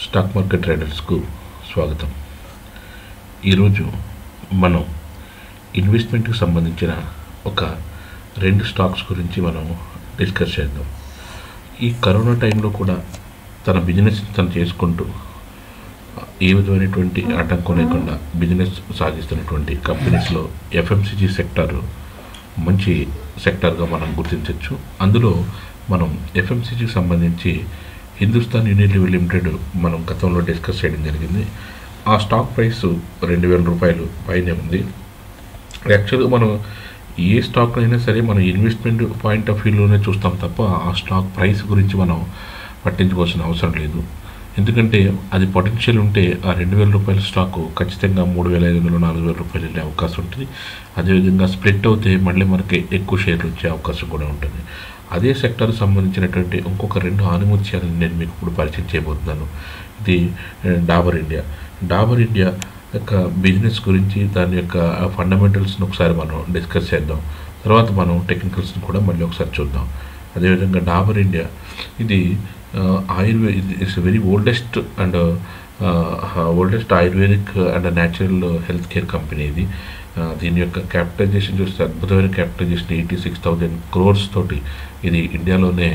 stock market ట్రేడర్స్కు స్వాగతం ఈరోజు మనం ఇన్వెస్ట్మెంట్కి సంబంధించిన ఒక రెండు స్టాక్స్ గురించి మనం డిస్కస్ చేద్దాం ఈ కరోనా టైంలో కూడా తన బిజినెస్ తను చేసుకుంటూ ఏ విధమైనటువంటి ఆటంకం లేకుండా బిజినెస్ సాగిస్తున్నటువంటి కంపెనీస్లో ఎఫ్ఎంసీజీ సెక్టార్ మంచి సెక్టార్గా మనం గుర్తించవచ్చు అందులో మనం ఎఫ్ఎంసీజీకి సంబంధించి హిందుస్థాన్ యూనిలివర్ లిమిటెడ్ మనం గతంలో డిస్కస్ చేయడం జరిగింది ఆ స్టాక్ ప్రైస్ రెండు వేల రూపాయలు పైనే ఉంది యాక్చువల్గా మనం ఏ స్టాక్ అయినా సరే మనం ఇన్వెస్ట్మెంట్ పాయింట్ ఆఫ్ వ్యూలోనే చూస్తాం తప్ప ఆ స్టాక్ ప్రైస్ గురించి మనం పట్టించుకోవాల్సిన అవసరం లేదు ఎందుకంటే అది పొటెన్షియల్ ఉంటే ఆ రెండు వేల రూపాయల స్టాకు ఖచ్చితంగా మూడు వేల ఐదు వందలు నాలుగు వేల రూపాయలు వెళ్ళే అవకాశం ఉంటుంది అదేవిధంగా స్ప్లిట్ అవుతే మళ్ళీ మనకి ఎక్కువ షేర్లు వచ్చే అవకాశం కూడా ఉంటుంది అదే సెక్టర్ సంబంధించినటువంటి ఇంకొక రెండు ఆనిముత్యాలను నేను మీకు ఇప్పుడు పరిచయం చేయబోతున్నాను ఇది ఆ, డాబర్ ఇండియా డాబర్ ఇండియా యొక్క బిజినెస్ గురించి దాని యొక్క ఫండమెంటల్స్ని ఒకసారి మనం డిస్కస్ చేద్దాం తర్వాత మనం టెక్నికల్స్ని కూడా మళ్ళీ ఒకసారి చూద్దాం అదేవిధంగా డాబర్ ఇండియా ఇది Ayurveda it's very oldest and oldest ayurvedic and natural health care company ఇది ఆ, దీని యొక్క క్యాపిటలైజేషన్ చూస్తే అద్భుతమైన capitalisation eighty six thousand crores తోటి ఇది ఇండియాలోనే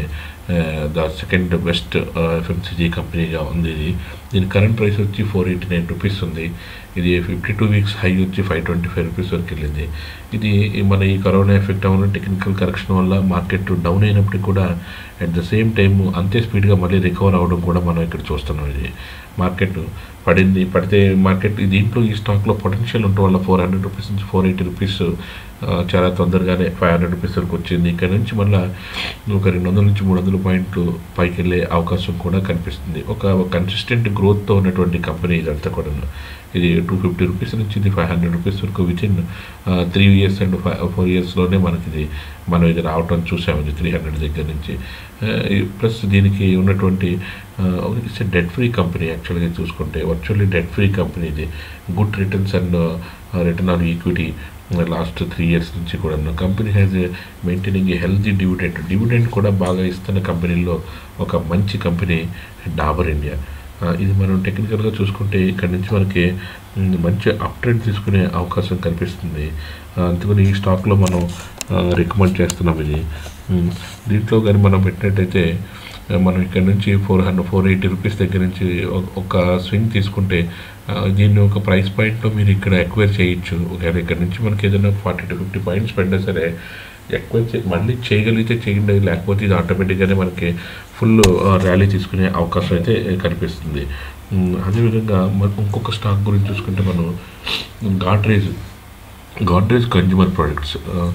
ద సెకండ్ బెస్ట్ ఎఫ్ఎంసీజీ కంపెనీగా ఉంది ఇది దీని కరెంట్ ప్రైస్ వచ్చి ఫోర్ ఎయిటీ నైన్ రూపీస్ ఉంది ఇది ఫిఫ్టీ టూ వీక్స్ హై వచ్చి ఫైవ్ ట్వంటీ ఫైవ్ రూపీస్ వరకు వెళ్ళింది ఇది మన ఈ కరోనా ఎఫెక్ట్ అవ్వడం టెక్నికల్ కరెక్షన్ వల్ల మార్కెట్ డౌన్ అయినప్పటికీ కూడా అట్ ద సేమ్ టైం అంతే స్పీడ్గా మళ్ళీ రికవర్ అవ్వడం కూడా మనం ఇక్కడ చూస్తున్నాం ఇది మార్కెట్ పడింది పడితే మార్కెట్ దీంట్లో ఈ స్టాక్లో పొటెన్షియల్ ఉండటం వల్ల ఫోర్ హండ్రెడ్ రూపీస్ నుంచి ఫోర్ ఎయిటీ రూపీస్ చాలా తొందరగానే ఫైవ్ హండ్రెడ్ రూపీస్ వరకు వచ్చింది ఇక్కడ నుంచి మళ్ళీ ఒక రెండు వందల నుంచి మూడు వందల పాయింట్లు పైకి వెళ్ళే అవకాశం కూడా కనిపిస్తుంది ఒక కన్సిస్టెంట్ గ్రోత్తో ఉన్నటువంటి కంపెనీ ఇదంతా కూడా ఇది టూ ఫిఫ్టీ రూపీస్ నుంచి ఇది ఫైవ్ హండ్రెడ్ రూపీస్ వరకు within three years and five four ఇయర్స్లోనే మనకి ఇది మనం ఇది రావటం చూసాము ఇది త్రీ హండ్రెడ్ దగ్గర నుంచి ప్లస్ దీనికి ఉన్నటువంటి ఇట్స్ డెట్ ఫ్రీ కంపెనీ యాక్చువల్గా చూసుకుంటే వర్చువల్లీ డెట్ ఫ్రీ కంపెనీ ఇది good returns and return on equity last three years నుంచి కూడా company has maintaining a healthy dividend dividend కూడా బాగా ఇస్తున్న కంపెనీల్లో ఒక మంచి కంపెనీ డాబర్ ఇండియా ఆ, ఇది మనం టెక్నికల్గా చూసుకుంటే ఇక్కడ నుంచి మనకి మ్, మంచి అప్ ట్రెండ్ తీసుకునే అవకాశం కనిపిస్తుంది ఆ, అందుకని ఈ స్టాక్లో మనం రికమెండ్ చేస్తున్నాం ఇది మ్, దీంట్లో కానీ మనం పెట్టినట్టయితే ఆ, మనం ఇక్కడ నుంచి four hundred four eighty rupees దగ్గర నుంచి ఒక- ఒక స్వింగ్ తీసుకుంటే ఆ, దీన్ని ఒక ప్రైస్ పాయింట్లో మీరు ఇక్కడ ఎక్వైర్ చేయొచ్చు ఒకవేళ ఇక్కడ నుంచి మనకి ఏదైనా ఫార్టీ టు ఫిఫ్టీ పాయింట్స్ పెట్టినా సరే ఎక్కువ చే- మళ్ళీ చేయగలిగితే చేయండి లేకపోతే ఇది ఆటోమేటిక్గానే మనకి ఫుల్ ర్యాలీ తీసుకునే అవకాశం అయితే కనిపిస్తుంది ఉమ్, అదేవిధంగా మన ఇంకొక స్టాక్ గురించి చూసుకుంటే మనం గాడ్రేజ్ గాడ్రేజ్ కన్జ్యూమర్ ప్రొడక్ట్స్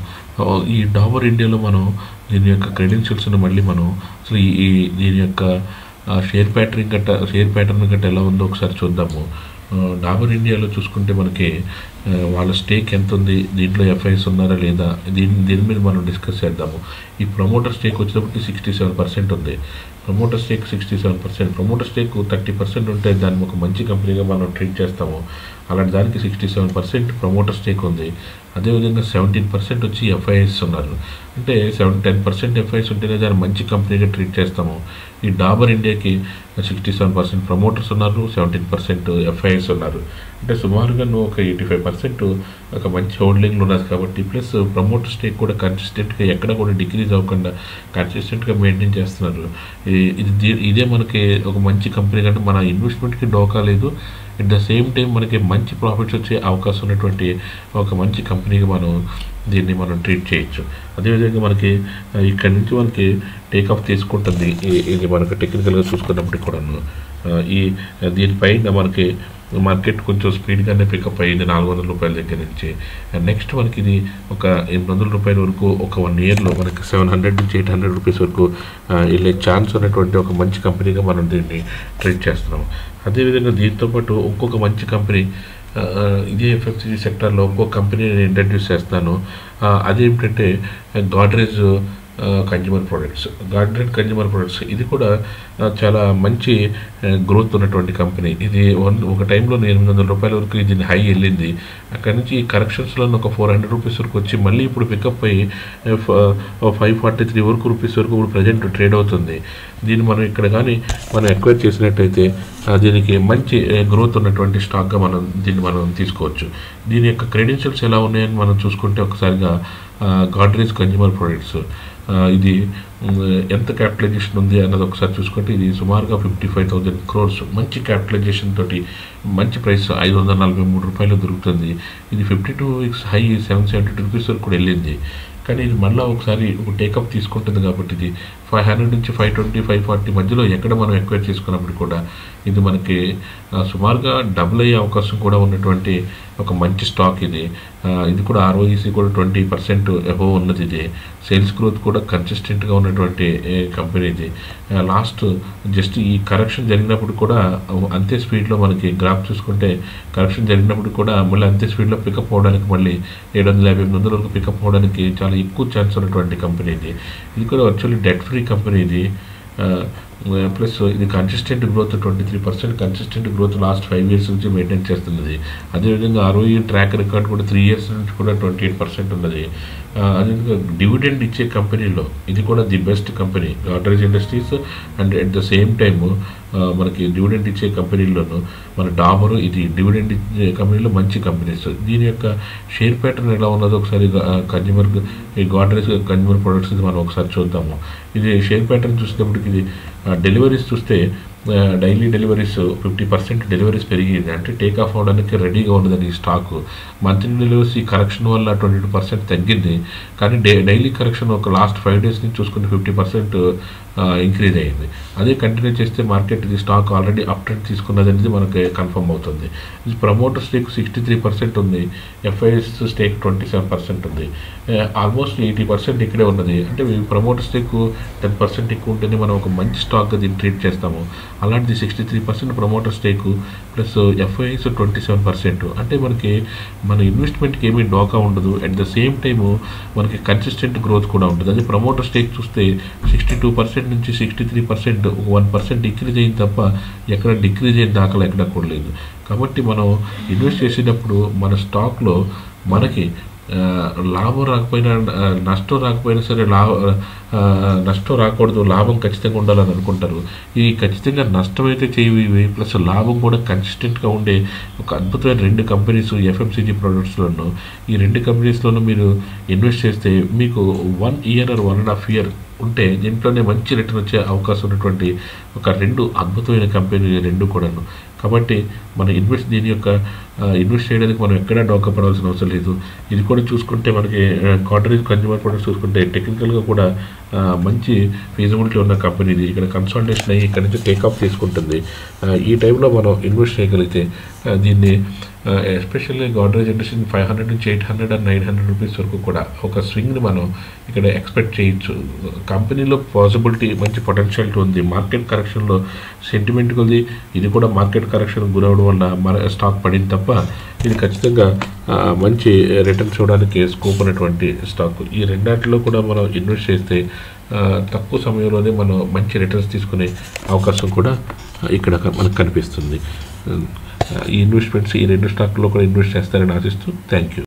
ఈ డాబర్ ఇండియాలో మనం దీని యొక్క క్రెడెన్షియల్స్ని మళ్ళీ మనం అసలు ఈ ఈ- దీని యొక్క షేర్ ప్యాటర్న్ గట్ట షేర్ ప్యాటర్న్ గట్ట ఎలా ఉందో ఒకసారి చూద్దాము ఆ, డాబర్ ఇండియాలో చూసుకుంటే మనకి ఆ, వాళ్ళ స్టేక్ ఎంత ఉంది దీంట్లో ఎఫ్ఐఎస్ ఉన్నారా లేదా దీని దీని మీద మనం డిస్కస్ చేద్దాము ఈ ప్రమోటర్ స్టేక్ వచ్చేటప్పటికి సిక్స్టీ సెవెన్ పర్సెంట్ ఉంది promoter stake sixty seven percent promoter stake thirty percent ఉంటే దాన్ని ఒక మంచి కంపెనీగా మనం ట్రీట్ చేస్తాము అలాంటి దానికి sixty seven percent promoter stake ఉంది అదేవిధంగా సెవెంటీన్ పర్సెంట్ వచ్చి ఎఫ్ఐఎస్ ఉన్నారు అంటే సెవెన్ టెన్ పర్సెంట్ ఎఫ్ఐఎస్ ఉంటేనే దాన్ని మంచి కంపెనీగా ట్రీట్ చేస్తాము ఈ డాబర్ ఇండియాకి సిక్స్టీ సెవెన్ పర్సెంట్ ప్రమోటర్స్ ఉన్నారు సెవెంటీన్ పర్సెంట్ ఎఫ్ఐఎస్ ఉన్నారు అంటే సుమారుగా నువ్వు ఒక ఎయిటీ ఫైవ్ పర్సెంట్ ఒక మంచి హోల్డింగ్లో ఉన్నది కాబట్టి ప్లస్ ప్రమోటర్ స్టేక్ కూడా కన్సిస్టెంట్గా ఎక్కడ కూడా డిక్రీజ్ అవ్వకుండా కన్సిస్టెంట్గా మెయింటైన్ చేస్తున్నారు ఈ- ఇది దీ- ఇదే మనకి ఒక మంచి కంపెనీ కంటే మన ఇన్వెస్ట్మెంట్కి డోకా లేదు ఎట్ ద సేమ్ టైం మనకి మంచి ప్రాఫిట్స్ వచ్చే అవకాశం ఉన్నటువంటి ఒక మంచి కంపెనీగా మనం దీన్ని మనం ట్రీట్ చేయొచ్చు అదేవిధంగా మనకి ఆ, ఇక్కడ నుంచి మనకి టేక్ ఆఫ్ తీసుకుంటుంది ఈ- ఇది మనకి టెక్నికల్గా చూసుకున్నప్పటికి కూడాను ఆ, ఈ దీనిపైన మనకి మార్కెట్ కొంచెం స్పీడ్గానే పికప్ అయ్యింది నాలుగు వందల రూపాయల దగ్గర నుంచి నెక్స్ట్ మనకి ఇది ఒక ఎనిమిది వందల రూపాయల వరకు ఒక వన్ ఇయర్లో మనకి సెవెన్ హండ్రెడ్ నుంచి ఎయిట్ హండ్రెడ్ రూపీస్ వరకు ఆ, వెళ్ళే ఛాన్స్ ఉన్నటువంటి ఒక మంచి కంపెనీగా మనం దీన్ని ట్రీట్ చేస్తున్నాం అదేవిధంగా దీంతో పాటు ఇంకొక మంచి కంపెనీ ఆ, ఇదే ఎఫ్ఎంసీజీ సెక్టార్లో ఇంకో కంపెనీ నేను ఇంట్రడ్యూస్ చేస్తాను ఆ, అదేమిటంటే Godrej consumer products garden consumer products ఇది కూడా ఆ, చాలా మంచి గ్రోత్ ఉన్నటువంటి కంపెనీ ఇది వన్ ఒక టైంలో ఎనిమిది వందల రూపాయల వరకు ఇది హై వెళ్ళింది అక్కడి నుంచి కరెక్షన్స్లో ఒక ఫోర్ హండ్రెడ్ రూపీస్ వరకు వచ్చి మళ్ళీ ఇప్పుడు పికప్ అయ్యి ఫైవ్ ఫార్టీ త్రీ వరకు రూపీస్ వరకు ఇప్పుడు ప్రజెంట్ ట్రేడ్ అవుతుంది దీన్ని మనం ఇక్కడ కానీ మనం ఎక్వైర్ చేసినట్టయితే ఆ, దీనికి మంచి గ్రోత్ ఉన్నటువంటి స్టాక్గా మనం దీన్ని మనం తీసుకోవచ్చు దీని యొక్క క్రెడెన్షియల్స్ ఎలా ఉన్నాయని మనం చూసుకుంటే ఒకసారిగా గాడ్రేజ్ కన్జ్యూమర్ ప్రొడక్ట్స్ ఇది మ్, ఎంత క్యాపిటలైజేషన్ ఉంది అన్నది ఒకసారి చూసుకుంటే ఇది సుమారుగా ఫిఫ్టీ ఫైవ్ థౌజండ్ క్రోర్స్ మంచి క్యాపిటలైజేషన్ తోటి మంచి ప్రైస్ ఐదు వందల నలభై మూడు రూపాయలు దొరుకుతుంది ఇది fifty two weeks high seven seventy two rupees వరకు కూడా వెళ్ళింది కానీ ఇది మళ్ళీ ఒకసారి ఒక టేకప్ తీసుకుంటుంది కాబట్టి ఇది ఫైవ్ హండ్రెడ్ నుంచి ఫైవ్ ట్వంటీ ఫైవ్ ఫార్టీ మధ్యలో ఎక్కడ మనం ఎక్వైర్ చేసుకున్నప్పుడు కూడా ఇది మనకి ఆ, సుమారుగా డబుల్ అయ్యే అవకాశం కూడా ఉన్నటువంటి ఒక మంచి స్టాక్ ఇది ఆ, ఇది కూడా ఆర్ఓఈసీ కూడా ట్వంటీ పర్సెంట్ అబోవ్ ఉన్నది ఇది సేల్స్ గ్రోత్ కూడా కన్సిస్టెంట్గా ఉన్నటువంటి ఏ, కంపెనీ ఇది లాస్ట్ జస్ట్ ఈ కరెక్షన్ జరిగినప్పుడు కూడా అంతే స్పీడ్లో మనకి గ్రాఫ్ చూసుకుంటే కరెక్షన్ జరిగినప్పుడు కూడా మళ్ళీ అంతే స్పీడ్లో పికప్ అవడానికి మళ్ళీ ఏడు వందల యాభై ఎనిమిది వందల వరకు పికప్ అవడానికి చాలా ఎక్కువ ఛాన్స్ ఉన్నటువంటి కంపెనీ ఇది ఇది కూడా వర్చువల్లీ డెట్ ఫ్రీ కంపెనీ ఇది ప్లస్ ఇది consistent growth twenty three percent consistent growth last five years నుంచి మెయింటైన్ చేస్తున్నది అదేవిధంగా ఆర్ఓఈ ట్రాక్ రికార్డ్ కూడా త్రీ ఇయర్స్ నుంచి కూడా ట్వంటీ ఎయిట్ పర్సెంట్ ఉన్నది ఆ, అదేవిధంగా డివిడెండ్ ఇచ్చే కంపెనీలో ఇది కూడా the best company Godrej industries and at the same time మనకి డివిడెండ్ ఇచ్చే కంపెనీల్లోనూ మన డాబర్ ఇది డివిడెండ్ ఇచ్చే కంపెనీలో మంచి కంపెనీస్ దీని యొక్క షేర్ ప్యాటర్న్ ఎలా ఉన్నదో ఒకసారి కన్జ్యూమర్ ఈ గాడ్రేజ్ కన్జ్యూమర్ ప్రొడక్ట్స్ మనం ఒకసారి చూద్దాము ఇది షేర్ ప్యాటర్న్ చూసినప్పటికి ఇది డెలివరీస్ చూస్తే daily deliveries fifty percent deliveries పెరిగింది అంటే టేక్ ఆఫ్ అవడానికి రెడీగా ఉన్నదని ఈ స్టాక్ మంత్లీ డెలివరీస్ ఈ కరెక్షన్ వల్ల ట్వంటీ టూ పర్సెంట్ తగ్గింది కానీ డే డైలీ కరెక్షన్ ఒక లాస్ట్ ఫైవ్ డేస్ నుంచి చూసుకుంటే ఫిఫ్టీ పర్సెంట్ ఇంక్రీజ్ అయ్యింది అదే కంటిన్యూ చేస్తే మార్కెట్ ఇది స్టాక్ ఆల్రెడీ అప్ ట్రెండ్ తీసుకున్నది అనేది మనకి కన్ఫర్మ్ అవుతుంది ఇది promoter stake sixty three percent ఉంది FIs stake twenty seven percent ఉంది ఆల్మోస్ట్ ఎయిటీ పర్సెంట్ ఇక్కడే ఉన్నది అంటే ప్రమోటర్ స్టేక్ టెన్ పర్సెంట్ ఎక్కువ ఉంటేనే మనం ఒక మంచి స్టాక్గా దీన్ని ట్రీట్ చేస్తాము అలాంటిది sixty three percent promoter stake plus FIs twenty seven percent అంటే మనకి మన ఇన్వెస్ట్మెంట్కి ఏమీ డోకా ఉండదు అట్ ద సేమ్ టైము మనకి కన్సిస్టెంట్ గ్రోత్ కూడా ఉంటుంది అదే ప్రమోటర్ స్టేక్ చూస్తే సిక్స్టీ టూ పర్సెంట్ నుంచి sixty three percent one percent decrease అయింది తప్ప ఎక్కడ డిక్రీజ్ అయిన దాఖలు ఎక్కడ కూడా లేదు కాబట్టి మనం ఇన్వెస్ట్ చేసేటప్పుడు మన స్టాక్లో మనకి ఆ, లాభం రాకపోయినా ఆ, నష్టం రాకపోయినా సరే లాభ ఆ, నష్టం రాకూడదు లాభం ఖచ్చితంగా ఉండాలని అనుకుంటారు ఈ ఖచ్చితంగా నష్టం అయితే చేయవి ప్లస్ లాభం కూడా కన్సిస్టెంట్గా ఉండే ఒక అద్భుతమైన రెండు కంపెనీస్ ఎఫ్ఎంసీజీ ప్రొడక్ట్స్లోను ఈ రెండు కంపెనీస్లోనూ మీరు ఇన్వెస్ట్ చేస్తే మీకు one year or one and half year ఉంటే దీంట్లోనే మంచి రిటర్న్ వచ్చే అవకాశం ఉన్నటువంటి ఒక రెండు అద్భుతమైన కంపెనీలు రెండు కూడాను కాబట్టి మన ఇన్వెస్ట్ దీని యొక్క ఆ, ఇన్వెస్ట్ చేయడానికి మనం ఎక్కడా డోకపడాల్సిన అవసరం లేదు ఇది కూడా చూసుకుంటే మనకి కాటరేజ్ కన్జ్యూమర్ ప్రొడక్ట్స్ చూసుకుంటే టెక్నికల్గా కూడా ఆ, మంచి ఫీజిబిలిటీ ఉన్న కంపెనీ ఇది ఇక్కడ కన్సల్టేషన్ అయ్యి ఇక్కడ నుంచి టేకాఫ్ తీసుకుంటుంది ఆ, ఈ టైంలో మనం ఇన్వెస్ట్ చేయగలిగితే ఆ, దీన్ని especially Godrej industry five hundred నుంచి eight hundred and nine hundred rupees వరకు కూడా ఒక స్వింగ్ని మనం ఇక్కడ ఎక్స్పెక్ట్ చేయొచ్చు కంపెనీలో పాసిబిలిటీ మంచి పొటెన్షియాలిటీ ఉంది మార్కెట్ కరెక్షన్లో సెంటిమెంట్ కొద్ది ఇది కూడా మార్కెట్ కరెక్షన్ గురవడం వల్ల మన స్టాక్ పడింది తప్ప ఇది ఖచ్చితంగా ఆ, మంచి రిటర్న్స్ ఇవ్వడానికి స్కోప్ ఉన్నటువంటి స్టాక్ ఈ రెండాటిలో కూడా మనం ఇన్వెస్ట్ చేస్తే ఆ, తక్కువ సమయంలోనే మనం మంచి రిటర్న్స్ తీసుకునే అవకాశం కూడా ఇక్కడ మనకు కనిపిస్తుంది ఆ, ఈ ఇన్వెస్ట్మెంట్స్ ఈ రెండు స్టాక్లో కూడా ఇన్వెస్ట్ చేస్తారని ఆశిస్తూ థ్యాంక్ యూ